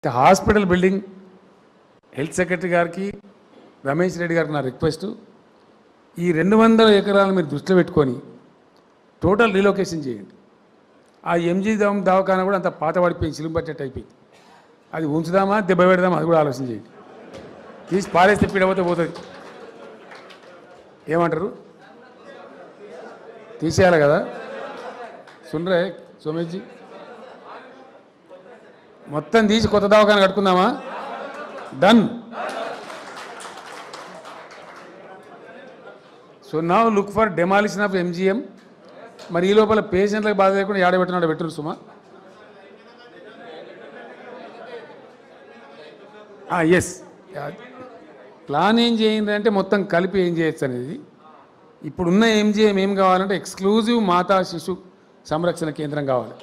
Hospital building health secretary గారికి రమేష్ రెడ్డి గారికి నా రిక్వెస్ట్ ఈ రెండు వందల ఎకరాలను మీరు దృష్టిలో పెట్టుకొని టోటల్ రీలొకేషన్ చేయండి ఆ ఎంజీ దవం దవాఖాన కూడా అంత పాత పడిపోయింది సిలుం పట్టేట్టు అయిపోయింది అది ఉంచుదామా దెబ్బ పెడదామా అది కూడా ఆలోచన చేయండి తీసి పారేస్తే పీడపోతే పోతుంది ఏమంటారు తీసేయాలి కదా సుండ్రే సోమేష్జీ మొత్తం తీసి కొత్త దవాఖాన కట్టుకుందామా డన్ సో నా look for demolition of MGM మరి ఈ లోపల పేషెంట్లకు బాధ లేకుండా ఏడబెట్టినాడు పెట్టరు సుమా ఎస్ ప్లాన్ ఏం చేయండి అంటే మొత్తం కలిపి ఏం చేయొచ్చు అనేది ఇప్పుడున్న ఎంజిఎం ఏం కావాలంటే ఎక్స్క్లూజివ్ మాతా శిశు సంరక్షణ కేంద్రం కావాలి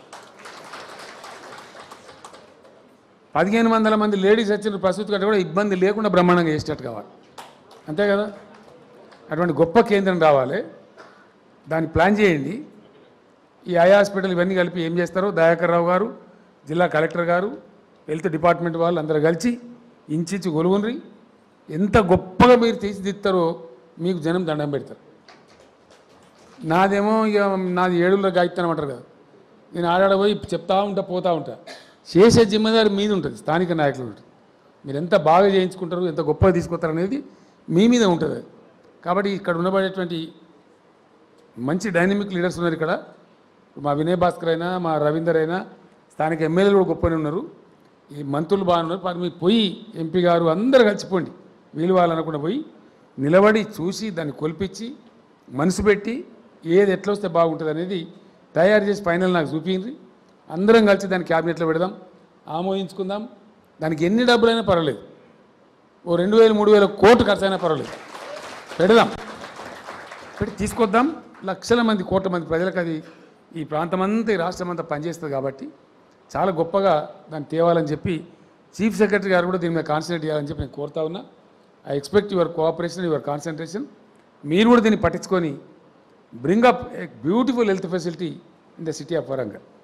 పదిహేను వందల మంది లేడీస్ వచ్చిన ప్రసూతి కంటే కూడా ఇబ్బంది లేకుండా బ్రహ్మాండంగా చేసేటట్టు కావాలి అంతే కదా అటువంటి గొప్ప కేంద్రం రావాలి దాన్ని ప్లాన్ చేయండి ఈ ఐ హాస్పిటల్ ఇవన్నీ కలిపి ఏం చేస్తారో దయాకర్ రావు గారు జిల్లా కలెక్టర్ గారు హెల్త్ డిపార్ట్మెంట్ వాళ్ళు అందరూ కలిసి ఇంచిచ్చి గొలుగుండ్రి ఎంత గొప్పగా మీరు తీర్చిదిస్తారో మీకు జనం దండం పెడతారు నాదేమో ఇక నాది ఏడులో గాయత్తానం అంటారు కదా నేను ఆడాడ పోయి చెప్తా ఉంటా పోతా ఉంటా చేసే జిమ్మదారి మీద ఉంటుంది స్థానిక నాయకులు ఉంటుంది మీరు ఎంత బాగా చేయించుకుంటారు ఎంత గొప్పగా తీసుకొస్తారు అనేది మీ మీద ఉంటుంది అది. కాబట్టి ఇక్కడ ఉండబడేటువంటి మంచి డైనమిక్ లీడర్స్ ఉన్నారు ఇక్కడ మా వినయ్ భాస్కర్ అయినా మా రవీందర్ అయినా స్థానిక ఎమ్మెల్యేలు కూడా గొప్పనే ఉన్నారు ఈ మంత్రులు బాగున్నారు మరి మీరు పోయి ఎంపీ గారు అందరు కలిసిపోండి వీలు వాళ్ళనకుండా పోయి నిలబడి చూసి దాన్ని కొలిపించి మనసు పెట్టి ఏది ఎట్లా వస్తే బాగుంటుంది అనేది తయారు చేసి ఫైనల్ నాకు చూపించి అందరం కలిసి దాన్ని క్యాబినెట్లో పెడదాం ఆమోదించుకుందాం దానికి ఎన్ని డబ్బులైనా పర్వాలేదు ఓ రెండు వేలు మూడు వేల కోట్లు ఖర్చు అయినా పర్వాలేదు పెడదాం పెట్టి తీసుకొద్దాం లక్షల మంది కోట్ల మంది ప్రజలకు అది ఈ ప్రాంతం అంతా ఈ రాష్ట్రం అంతా పనిచేస్తుంది కాబట్టి చాలా గొప్పగా దాన్ని తేవాలని చెప్పి చీఫ్ సెక్రటరీ గారు కూడా దీని మీద కాన్సన్ట్రేట్ చేయాలని చెప్పి నేను కోరుతా ఉన్నా I expect your cooperation your concentration మీరు కూడా దీన్ని పట్టించుకొని bring up a beautiful health facility in the city of Warangal